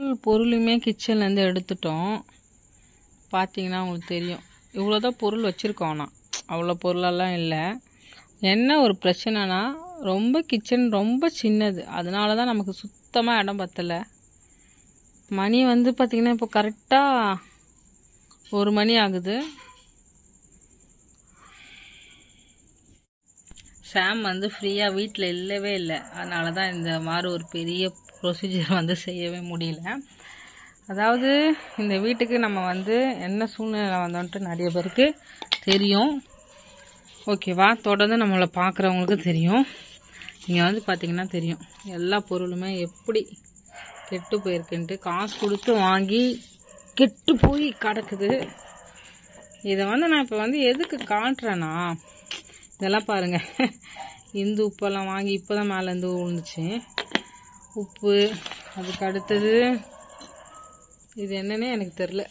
பொருளுமே கிச்சன்லேருந்து எடுத்துட்டோம் பார்த்தீங்கன்னா உங்களுக்கு தெரியும் இவ்வளோதான் பொருள் வச்சுருக்கோம் ஆனால் அவ்வளோ பொருளெல்லாம் இல்லை என்ன ஒரு பிரச்சனைனா ரொம்ப கிச்சன் ரொம்ப சின்னது அதனால தான் நமக்கு சுத்தமாக இடம் பத்தலை மணி வந்து பார்த்திங்கன்னா இப்போ கரெக்டாக ஒரு மணி ஆகுது சாம் வந்து ஃப்ரீயாக வீட்டில் இல்லவே இல்லை அதனால தான் இந்த மாதிரி ஒரு பெரிய ப்ரொசீஜர் வந்து செய்யவே முடியல அதாவது இந்த வீட்டுக்கு நம்ம வந்து என்ன சூழ்நிலை வந்தோன்ட்டு நிறைய பேருக்கு தெரியும் ஓகேவா தொடர்ந்து நம்மளை பார்க்குறவங்களுக்கு தெரியும் இங்கே வந்து பார்த்தீங்கன்னா தெரியும் எல்லா பொருளுமே எப்படி கெட்டு போயிருக்குன்ட்டு காசு கொடுத்து வாங்கி கெட்டு போய் கிடக்குது இதை வந்து நான் இப்போ வந்து எதுக்கு காட்டுறேன்னா இதெல்லாம் பாருங்க இந்து உப்பெல்லாம் வாங்கி இப்போ தான் மேலேருந்து விழுந்துச்சு உப்பு அதுக்கு அடுத்தது இது என்னன்னே எனக்கு தெரில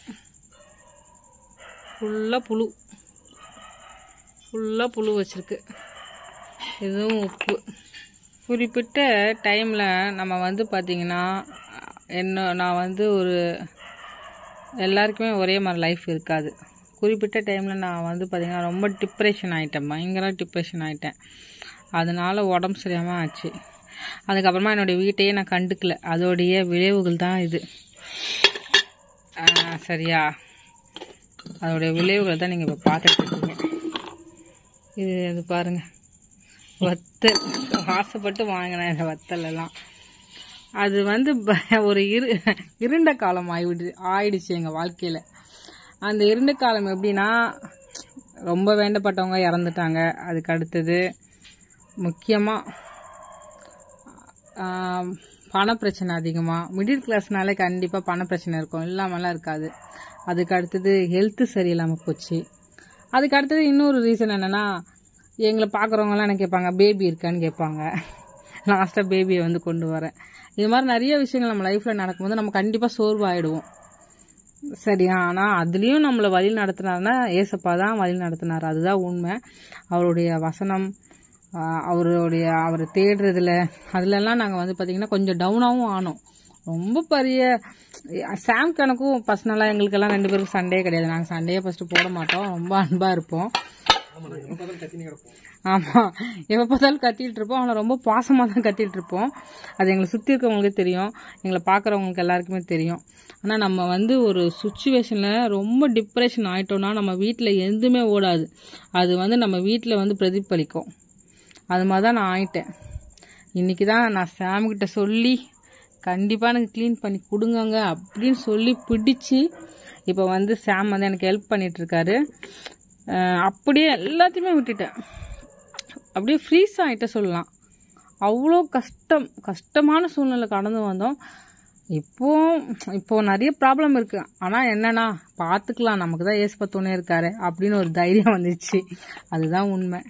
ஃபுல்லாக புழு ஃபுல்லாக புழு வச்சிருக்கு இதுவும் உப்பு குறிப்பிட்ட டைமில் நம்ம வந்து பார்த்திங்கன்னா என்ன நான் வந்து ஒரு எல்லாருக்குமே ஒரே மாதிரி லைஃப் இருக்காது குறிப்பிட்ட டைமில் நான் வந்து பார்த்திங்கன்னா ரொம்ப டிப்ரெஷன் ஆகிட்டேன் பயங்கர டிப்ரெஷன் ஆகிட்டேன் அதனால உடம்பு சரியாமல் ஆச்சு அதுக்கப்புறமா என்னுடைய வீட்டையே நான் கண்டுக்கல அதோடைய விளைவுகள் தான் இது ஆ, சரியா அதோடைய விளைவுகள் தான் நீங்கள் இப்போ பார்த்துட்டு இருக்கீங்க இது இது பாருங்க வத்தல் ஆசைப்பட்டு வாங்கினேன் இந்த வத்தல் எல்லாம் அது வந்து ப- ஒரு இரு இருண்ட காலம் ஆயிடுது ஆயிடுச்சு எங்கள் வாழ்க்கையில் அந்த இருண்ட காலம் எப்படின்னா ரொம்ப வேண்டப்பட்டவங்க இறந்துட்டாங்க அதுக்கு அடுத்தது முக்கியமாக பண பிரச்சனை அதிகமாக மிடில் கிளாஸ்னாலே கண்டிப்பாக பண பிரச்சனை இருக்கும் இல்லாமலாம் இருக்காது அதுக்கு அடுத்தது ஹெல்த்து சரியில்லாமல் போச்சு அதுக்கு அடுத்தது இன்னொரு ரீசன் என்னென்னா எங்களை பார்க்குறவங்கலாம் என்ன கேட்பாங்க பேபி இருக்கான்னு கேட்பாங்க லாஸ்ட்டாக பேபியை வந்து கொண்டு வரேன் இது மாதிரி நிறைய விஷயங்கள் நம்ம லைஃப்பில் நடக்கும்போது நம்ம கண்டிப்பாக சோர்வாயிடுவோம் சரியா ஆனால் அதுலேயும் நம்மளை வழி நடத்தினார்னா ஏசப்பா தான் வழி நடத்தினார் அதுதான் உண்மை அவருடைய வசனம் ஆஹ் அவருடைய அவரை தேடுறதுல அதுலலாம் நாங்கள் வந்து பார்த்திங்கன்னா கொஞ்சம் டவுனாகவும் ஆனோம் ரொம்ப பெரிய சாம் கணக்கும் பர்சனலாக எங்களுக்கெல்லாம் ரெண்டு பேருக்கும் சண்டே கிடையாது நாங்கள் சண்டையே ஃபஸ்ட்டு போட மாட்டோம் ரொம்ப அன்பாக இருப்போம் ஆமாம் எப்போ பார்த்தாலும் கத்திட்டு இருப்போம் ஆனால் ரொம்ப பாசமாக தான் கத்திட்டு இருப்போம் அது எங்களை சுற்றி இருக்கவங்களுக்கே தெரியும் எங்களை பார்க்குறவங்களுக்கு எல்லாருக்குமே தெரியும் ஆனால் நம்ம வந்து ஒரு சுச்சுவேஷனில் ரொம்ப டிப்ரெஷன் ஆயிட்டோம்னா நம்ம வீட்டில் எதுவுமே ஓடாது அது வந்து நம்ம வீட்டில் வந்து பிரதிபலிக்கும் அது மாதிரி தான் நான் ஆயிட்டேன் இன்றைக்கி தான் நான் சாம்கிட்ட சொல்லி கண்டிப்பாக எனக்கு க்ளீன் பண்ணி கொடுங்கங்க அப்படின்னு சொல்லி பிடிச்சி இப்போ வந்து சாம் வந்து எனக்கு ஹெல்ப் பண்ணிட்டு இருக்காரு அஹ் அப்படியே எல்லாத்தையுமே விட்டுட்டேன் அப்படியே ஃப்ரீஸ் ஆகிட்ட சொல்லலாம் அவ்வளோ கஷ்டம் கஷ்டமான சூழ்நிலை கடந்து வந்தோம் இப்போ இப்போ நிறைய ப்ராப்ளம் இருக்கு ஆனால் என்னன்னா பார்த்துக்கலாம் நமக்கு தான் ஏசப்பா துணை இருக்காரு அப்படின்னு ஒரு தைரியம் வந்துச்சு அதுதான் உண்மை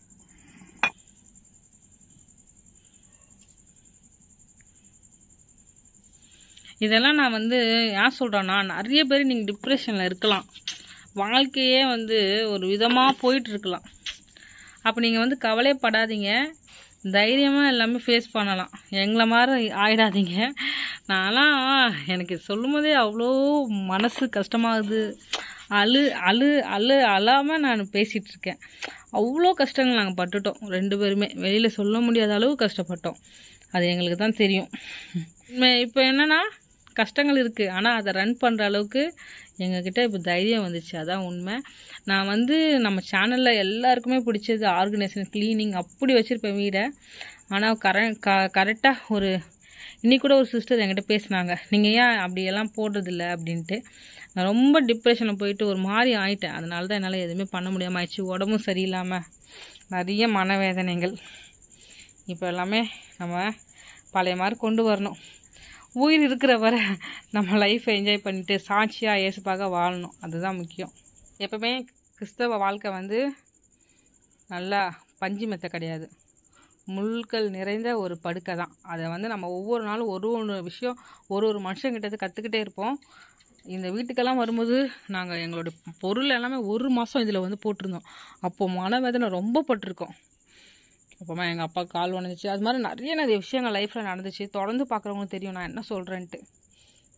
இதெல்லாம் நான் வந்து ஏன் சொல்கிறேன்னா நிறைய பேர் நீங்கள் டிப்ரெஷனில் இருக்கலாம் வாழ்க்கையே வந்து ஒரு விதமாக போயிட்டு இருக்கலாம் அப்போ நீங்கள் வந்து கவலைப்படாதீங்க தைரியமாக எல்லாமே ஃபேஸ் பண்ணலாம் எங்களை மாதிரி ஆயிடாதீங்க நான்லாம் எனக்கு சொல்லும் போதே அவ்வளோ மனசு கஷ்டமாகுது அழு அழு அழு அழாமல் நான் பேசிகிட்டு இருக்கேன் அவ்வளோ கஷ்டங்கள் நாங்கள் பட்டுட்டோம் ரெண்டு பேருமே வெளியில் சொல்ல முடியாத அளவு கஷ்டப்பட்டோம் அது எங்களுக்கு தான் தெரியும் இப்போ என்னன்னா கஷ்டங்கள் இருக்குது ஆனால் அதை ரன் பண்ணுற அளவுக்கு எங்ககிட்ட இப்போ தைரியம் வந்துச்சு அதான் உண்மை நான் வந்து நம்ம சேனலில் எல்லாருக்குமே பிடிச்சது ஆர்கனைசேஷன் க்ளீனிங் அப்படி வச்சுருப்பேன் வீடை ஆனால் கர க கரெக்டாக ஒரு இன்னைக்கு கூட ஒரு சிஸ்டர் என்கிட்ட பேசுனாங்க நீங்கள் ஏன் அப்படியெல்லாம் போடுறதில்ல அப்படின்ட்டு நான் ரொம்ப டிப்ரெஷனில் போயிட்டு ஒரு மாதிரி ஆயிட்டேன் அதனால தான் என்னால் எதுவுமே பண்ண முடியாமல் ஆயிடுச்சு உடம்பும் சரியில்லாமல் நிறைய மனவேதனைகள் இப்போ எல்லாமே நம்ம பழைய மாதிரி கொண்டு வரணும் உயிர் இருக்கிற வரை நம்ம லைஃப்பை என்ஜாய் பண்ணிட்டு சாட்சியாக ஏசுப்பாக வாழணும் அதுதான் முக்கியம் எப்பவுமே கிறிஸ்தவ வாழ்க்கை வந்து நல்லா பஞ்சு மெத்த கிடையாது முள்கள் நிறைந்த ஒரு படுக்கை தான் அதை வந்து நம்ம ஒவ்வொரு நாளும் ஒரு ஒரு விஷயம் ஒரு ஒரு மனுஷங்கிட்ட கற்றுக்கிட்டே இருப்போம் இந்த வீட்டுக்கெல்லாம் வரும்போது நாங்கள் எங்களுடைய பொருள் எல்லாமே ஒரு மாதம் இதில் வந்து போட்டிருந்தோம் அப்போ மனவேதனை ரொம்ப பட்டிருக்கோம் அப்புறமா எங்கள் அப்பா கால் உடஞ்சிச்சு அது மாதிரி நிறைய நிறைய விஷயங்கள் லைஃப்பில் நடந்துச்சு தொடர்ந்து பார்க்குறவங்களுக்கு தெரியும் நான் என்ன சொல்கிறேன்ட்டு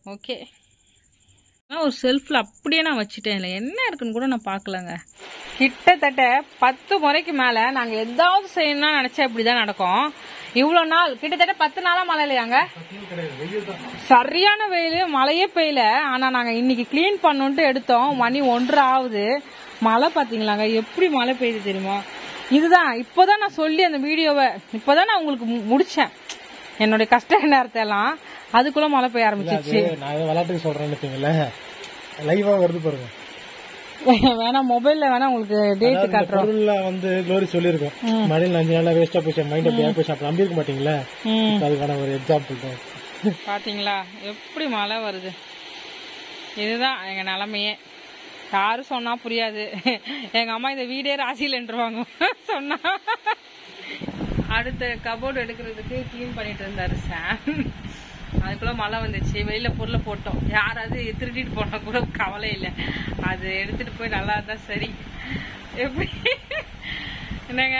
ஓகே நான் ஒரு செல்ஃபில் அப்படியே நான் வச்சுட்டேன் இல்லை என்ன இருக்குன்னு கூட நான் பார்க்கலங்க கிட்டத்தட்ட பத்து முறைக்கு மேலே நாங்கள் எதாவது செய்யணும்னு நினச்சா இப்படி தான் நடக்கும் இவ்வளோ நாள் கிட்டத்தட்ட பத்து நாளாக மழை இல்லையாங்க சரியான வெயில் மழையே பெய்யல ஆனால் நாங்கள் இன்னைக்கு க்ளீன் பண்ணோன்ட்டு எடுத்தோம் மணி ஒன்றரை ஆகுது மழை பார்த்தீங்களாங்க எப்படி மழை பெய்யுது தெரியுமா இதுதான் இப்போதான் நான் சொல்லி அந்த வீடியோவை இப்போதான் நான் உங்களுக்கு மு- முடிச்சேன் என்னுடைய கஷ்ட நேரத்தை எல்லாம் அதுக்குள்ள மழை பெய்ய ஆரம்பிச்சிச்சு நான் ஏதோ விளையாட்டுக்கு சொல்றேன்னு வச்சுங்களேன் லைவா வருது பாருங்க வேணா மொபைல்ல வேணா உங்களுக்கு டேட் இந்த காட்டுறோம் பொருள்ல வந்து க்ளோரி சொல்லியிருக்கோம் மழையில் அஞ்சு நாளா வேஸ்டா போச்சு மைண்ட் அப்படியே போச்சு அப்ப நம்பியிருக்க மாட்டீங்களா ம் இப்ப அதுக்கான ஒரு எக்ஸாம்பிள் தான் பாத்தீங்களா எப்படி மழை வருது இதுதான் எங்க நிலமையே யாரும் சொன்னா புரியாது எங்க அம்மா இந்த வீடே ராசியிலன்றுவாங்க சொன்னா அடுத்த கபோர்டு எடுக்கிறதுக்கு க்ளீன் பண்ணிட்டு இருந்தாரு சாம் அதுக்குள்ள மழை வந்துச்சு வெளியில பொருளை போட்டோம் யாராவது திருடிட்டு போனா கூட கவலை இல்லை அது எடுத்துட்டு போய் நல்லா இருந்தா சரி எப்படி என்னங்க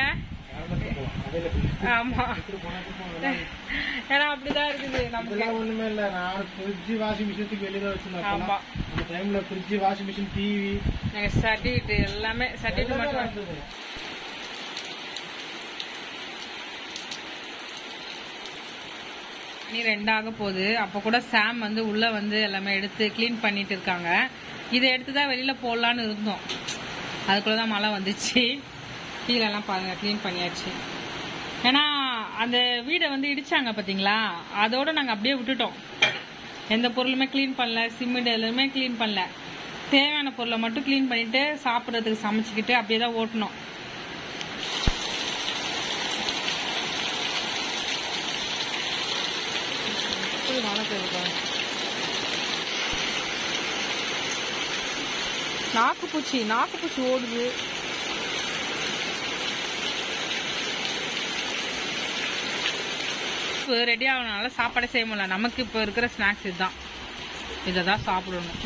ஆமா ஏன்னா அப்படிதான் இருக்குது நமக்கு இதெல்லாம் ஒண்ணுமே இல்ல நான் ஃப்ரிட்ஜ் வாஷிங் மிஷினுக்கு வெளியே தான் வச்சிருந்தேன் ஆமா அந்த டைம்ல ஃப்ரிட்ஜ் வாஷிங் மிஷின் டிவி எங்க சர்டிஃபிகேட் எல்லாமே சர்டிஃபிகேட் மட்டும் நீ ரெண்டாக போகுது அப்போ கூட சாம் வந்து உள்ள வந்து எல்லாமே எடுத்து க்ளீன் பண்ணிட்டு இருக்காங்க இதை எடுத்து தான் வெளியில போடலான்னு இருந்தோம் அதுக்குள்ள தான் மழை வந்துச்சு கீழெல்லாம் பாருங்க க்ளீன் பண்ணியாச்சு ஏன்னா அந்த வீடை வந்து இடிச்சாங்க பாத்தீங்களா அதோட நாங்க அப்படியே விட்டுட்டோம் எந்த பொருளுமே க்ளீன் பண்ணல சிமெண்ட் எல்லாமே க்ளீன் பண்ணல தேவையான பொருளை மட்டும் க்ளீன் பண்ணிட்டு சாப்பிட்றதுக்கு சமைச்சுக்கிட்டு அப்படியே தான் ஓட்டணும் எப்படி மழை பெய்யுது பாரு. நாக்குப்பூச்சி நாக்குப்பூச்சி ஓடுது ரெடி ஆகணும்னால சாப்பாடே செய்ய முடியல நமக்கு இப்போ இருக்கிற ஸ்நாக்ஸ் இதுதான் இதை தான் சாப்பிடணும்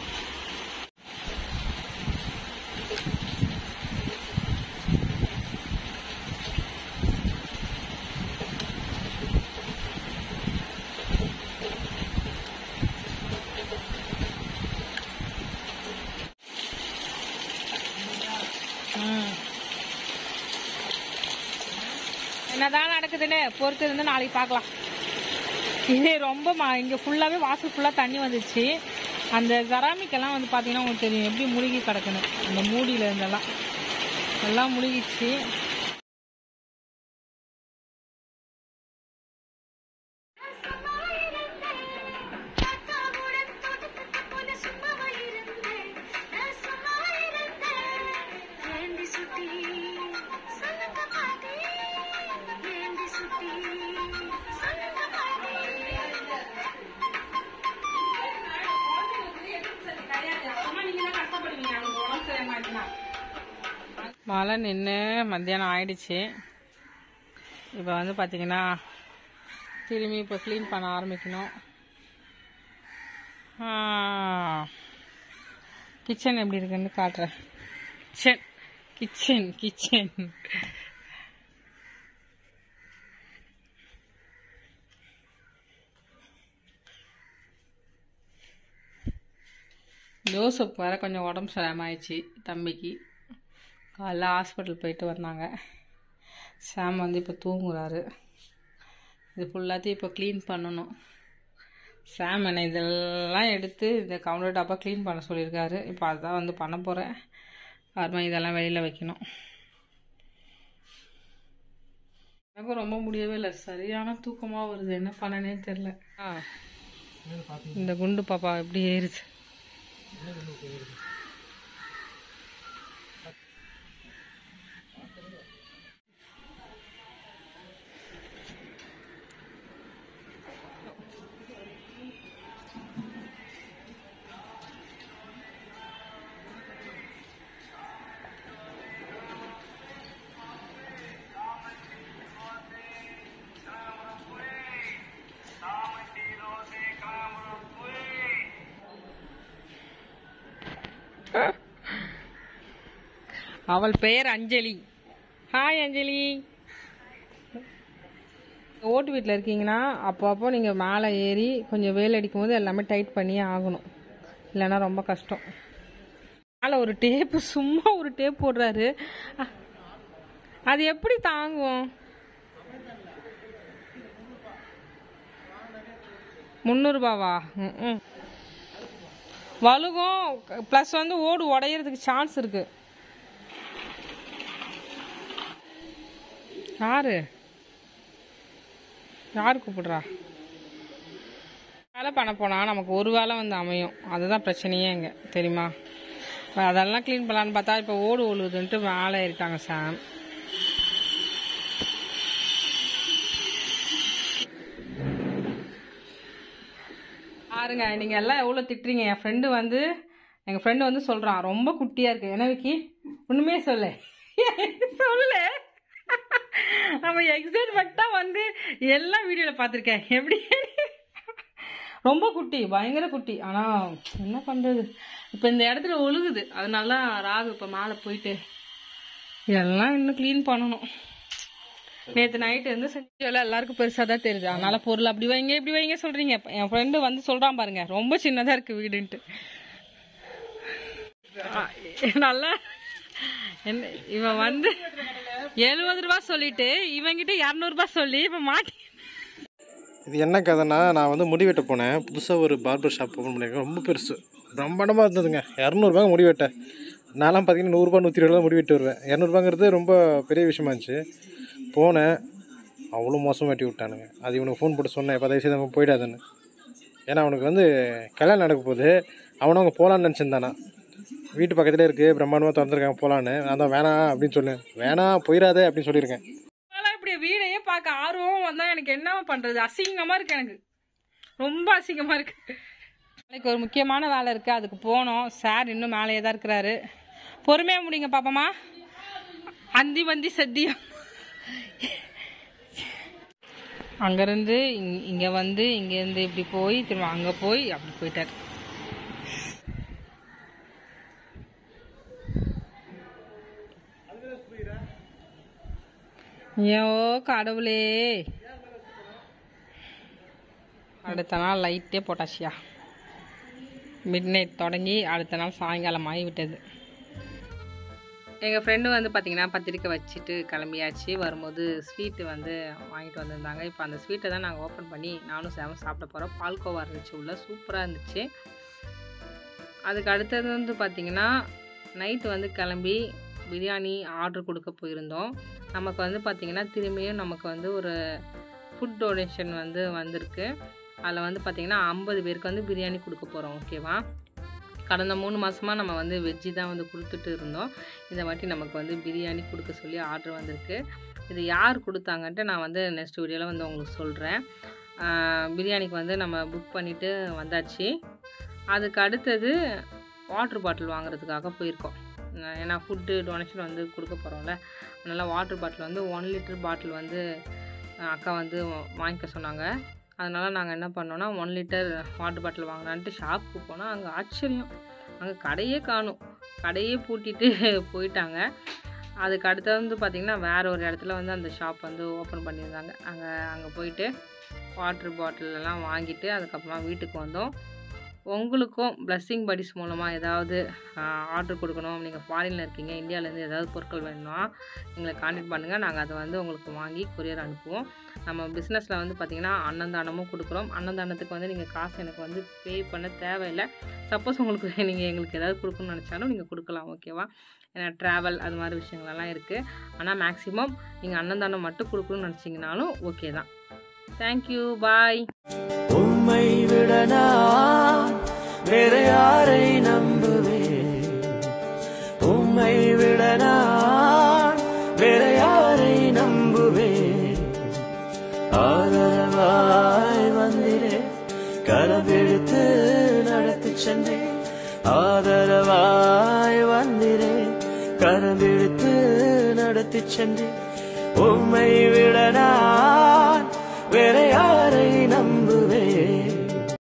ம். என்னதான் நடக்குதுன்னு பொறுத்து இருந்து நாளைக்கு பார்க்கலாம் இது ரொம்ப ம- இங்க ஃபுல்லாவே வாசல் ஃபுல்லா தண்ணி வந்துச்சு அந்த செராமிக் எல்லாம் வந்து பாத்தீங்கன்னா உங்களுக்கு தெரியும் எப்படி முழுகி கிடக்குன்னு அந்த மூடியில இருந்தெல்லாம் எல்லாம் முழுகிச்சு மழை நின்று மத்தியானம் ஆயிடுச்சு இப்போ வந்து பார்த்தீங்கன்னா திரும்பி இப்போ க்ளீன் பண்ண ஆரம்பிக்கணும் கிச்சன் எப்படி இருக்குன்னு காட்டுறேன் கிச்சன் கிச்சன் கிச்சன் ஜோசப் வேற கொஞ்சம் உடம்பு சரியாமாயிடுச்சு தம்பிக்கு காலைல ஹாஸ்பிட்டல் போயிட்டு வந்தாங்க சாம் வந்து இப்போ தூங்குறாரு இது ஃபுல்லாத்தையும் இப்போ க்ளீன் பண்ணணும் சாம் என்னை இதெல்லாம் எடுத்து இந்த கவுண்டர் டாப்பாக க்ளீன் பண்ண சொல்லியிருக்காரு இப்போ அதுதான் வந்து பண்ண போகிறேன் அப்புறமா இதெல்லாம் வெளியில் வைக்கணும் எனக்கும் ரொம்ப முடியவே இல்லை சரியான தூக்கமாக வருது என்ன பண்ணனே தெரில ஆ இந்த குண்டு பாப்பா எப்படி ஏறுது அவள் பெயர் அஞ்சலி ஹாய் அஞ்சலி ஓட்டு வீட்டில் இருக்கீங்கன்னா அப்போ அப்போ நீங்கள் மேலே ஏறி கொஞ்சம் வெயில் அடிக்கும் போது எல்லாமே டைட் பண்ணியே ஆகணும் இல்லைன்னா ரொம்ப கஷ்டம் மேலே ஒரு டேப்பு சும்மா ஒரு டேப் போடுறாரு அ- அது எப்படி தாங்கும் முந்நூறுபாவா ம் வலுகும் ப்ளஸ் வந்து ஓடு உடையறதுக்கு சான்ஸ் இருக்கு யாரு யார் கூப்பிடுறா வேலை பண்ண போனால் நமக்கு ஒரு வேலை வந்து அமையும் அதுதான் பிரச்சனையே இங்கே தெரியுமா இப்ப அதெல்லாம் க்ளீன் பண்ணலான்னு பார்த்தா இப்போ ஓடு ஒழுகுதுன்ட்டு மேலே ஏறிட்டாங்க சாம் பாருங்க நீங்கள் எல்லாம் எவ்வளோ திட்டுறீங்க என் ஃப்ரெண்டு வந்து எங்கள் ஃப்ரெண்டு வந்து சொல்கிறான் ரொம்ப குட்டியாக இருக்கு என்ன விக்கி ஒன்றுமே சொல்ல சொல்லு நம்ம எக்ஸைட்மெண்ட்டாக வந்து எல்லா வீடியோவில் பார்த்துருக்கேன் எப்படி ரொம்ப குட்டி பயங்கர குட்டி ஆனால் என்ன பண்ணுறது இப்போ இந்த இடத்துல ஒழுகுது அதனால ராகு இப்போ மேலே போயிட்டு இதெல்லாம் இன்னும் க்ளீன் பண்ணணும் நேற்று நைட்டு வந்து செஞ்சு எல்லாருக்கும் பெருசாக தான் தெரியுது அதனால பொருள் அப்படி வைங்க இப்படி வைங்க சொல்கிறீங்க என் ஃப்ரெண்டு வந்து சொல்கிறான் பாருங்க ரொம்ப சின்னதாக இருக்குது வீடுன்ட்டு ஆ, நல்லா என்ன இவன் வந்து எழுபது ரூபா சொல்லிட்டு இவன்கிட்ட இரநூறுபா சொல்லி இப்போ மாட்டி இது என்ன கதைனா நான் வந்து முடி வெட்ட போனேன் புதுசாக ஒரு பார்பர் ஷாப் ஓப்பன் பண்ணியிருக்கேன் ரொம்ப பெருசு பிரம்மாண்டமாக இருந்ததுங்க இரநூறுபாங்க முடி வெட்ட நான்லாம் பார்த்தீங்கன்னா நூறுரூபா நூற்றி இருபது ரூபா முடி வெட்டி வருவேன் இரநூறுபாங்கிறது ரொம்ப பெரிய விஷயமா இருந்துச்சு போனேன் அவ்வளோ மோசம் வெட்டி விட்டானுங்க அது இவனுக்கு ஃபோன் போட்டு சொன்னேன் இப்போ தயவுசெய்து அவன் போயிடாதுன்னு ஏன்னா அவனுக்கு வந்து கல்யாணம் நடக்க போகுது அவனும் அவங்க போகலான்னு நினச்சிருந்தானா வீட்டு பக்கத்துலேயே இருக்குது பிரம்மாண்டமாக திறந்துருக்காங்க போகலான்னு நான் தான் வேணாம் அப்படின்னு சொன்னேன் வேணாம் போயிடாதே அப்படின்னு சொல்லியிருக்கேன் இப்பெல்லாம் இப்படி வீடையே பார்க்க ஆர்வம் வந்தா எனக்கு என்ன பண்றது அசிங்கமா இருக்கு எனக்கு ரொம்ப அசிங்கமா இருக்கு நாளைக்கு ஒரு முக்கியமான வேலை இருக்கு அதுக்கு போனோம் சார் இன்னும் மேலேயே தான் இருக்கிறாரு பொறுமையா முடிங்க பாப்பமா அந்தி வந்தி சத்தியம் அங்கேருந்து இங் இங்கே வந்து இங்கேருந்து இப்படி போய் திரும்ப அங்கே போய் அப்படி போயிட்டார் ஐயோ கடவுளே அடுத்த நாள் லைட்டே போட்டாச்சியா மிட் நைட் தொடங்கி அடுத்த நாள் சாயங்காலம் ஆகி விட்டது எங்கள் ஃப்ரெண்டு வந்து பார்த்திங்கன்னா பத்திரிக்கை வச்சுட்டு கிளம்பியாச்சு வரும்போது ஸ்வீட்டு வந்து வாங்கிட்டு வந்திருந்தாங்க இப்போ அந்த ஸ்வீட்டை தான் நாங்கள் ஓப்பன் பண்ணி நானும் சேவன் சாப்பிட போகிறோம் பால்கோவா இருந்துச்சு உள்ள சூப்பராக இருந்துச்சு அதுக்கு அடுத்தது வந்து பார்த்திங்கன்னா நைட்டு வந்து கிளம்பி பிரியாணி ஆர்டர் கொடுக்க போயிருந்தோம் நமக்கு வந்து பார்த்திங்கன்னா திரும்பியும் நமக்கு வந்து ஒரு ஃபுட் டொனேஷன் வந்து வந்திருக்கு அதில் வந்து பார்த்திங்கன்னா ஐம்பது பேருக்கு வந்து பிரியாணி கொடுக்க போகிறோம் ஓகேவா கடந்த மூணு மாதமாக நம்ம வந்து வெஜ்ஜி தான் வந்து கொடுத்துட்டு இருந்தோம் இந்த வாட்டி நமக்கு வந்து பிரியாணி கொடுக்க சொல்லி ஆர்டர் வந்திருக்கு இது யார் கொடுத்தாங்கன்ட்டு நான் வந்து நெக்ஸ்ட் வீடியோவில் வந்து உங்களுக்கு சொல்கிறேன் பிரியாணிக்கு வந்து நம்ம புக் பண்ணிவிட்டு வந்தாச்சு அதுக்கு அடுத்தது வாட்டர் பாட்டில் வாங்குறதுக்காக போயிருக்கோம் அஹ் ஏன்னா ஃபுட்டு டொனேஷன் வந்து கொடுக்க போகிறோம்ல அதனால் வாட்டர் பாட்டில் வந்து ஒன் லிட்டர் பாட்டில் வந்து அஹ் அக்கா வந்து வா- வாங்கிக்க சொன்னாங்க அதனால் நாங்கள் என்ன பண்ணோன்னா ஒன் லிட்டர் வாட்டர் பாட்டில் வாங்கினான்ட்டு ஷாப்புக்கு போனால் அங்கே ஆச்சரியம் அங்கே கடையே காணும் கடையே பூட்டிட்டு போயிட்டாங்க அதுக்கு அடுத்தது வந்து பார்த்திங்கன்னா வேறு ஒரு இடத்துல வந்து அந்த ஷாப் வந்து ஓப்பன் பண்ணியிருந்தாங்க அங்கே அங்கே போயிட்டு வாட்டர் பாட்டில் எல்லாம் வாங்கிட்டு அதுக்கப்புறமா வீட்டுக்கு வந்தோம் உங்களுக்கும் பிளஸ்ஸிங் படிஸ் மூலமாக ஏதாவது ஆர்டர் கொடுக்கணும் நீங்கள் ஃபாரினில் இருக்கீங்க இந்தியாவிலேருந்து ஏதாவது பொருட்கள் வேணும்னா எங்களை காண்டாக்ட் பண்ணுங்கள் நாங்கள் அதை வந்து உங்களுக்கு வாங்கி கொரியர் அனுப்புவோம் நம்ம பிஸ்னஸில் வந்து பார்த்திங்கன்னா அன்னதானமும் கொடுக்குறோம் அன்னதானத்துக்கு வந்து நீங்கள் காசு எனக்கு வந்து பே பண்ண தேவையில்லை சப்போஸ் உங்களுக்கு நீங்கள் எங்களுக்கு ஏதாவது கொடுக்கணும்னு நினச்சாலும் நீங்கள் கொடுக்கலாம் ஓகேவா ஏன்னா ட்ராவல் அது மாதிரி விஷயங்களெல்லாம் இருக்குது ஆனால் மேக்ஸிமம் நீங்கள் அன்னதானம் மட்டும் கொடுக்கணும்னு நினச்சிங்கனாலும் ஓகே தான் தேங்க்யூ பாய் உம்மை விட நான் வேற யாரை நம்புவேன் உம்மை விட நான் வேற யாரை நம்புவேன் ஆதரவாய் வந்திரே கரவெடுத்து நடத்தி சென்றேன் ஆதரவாய் வந்திரே கரவெடுத்து நடத்தி சென்றேன் உம்மை விட நான் வேற யாரை நம்புவேன்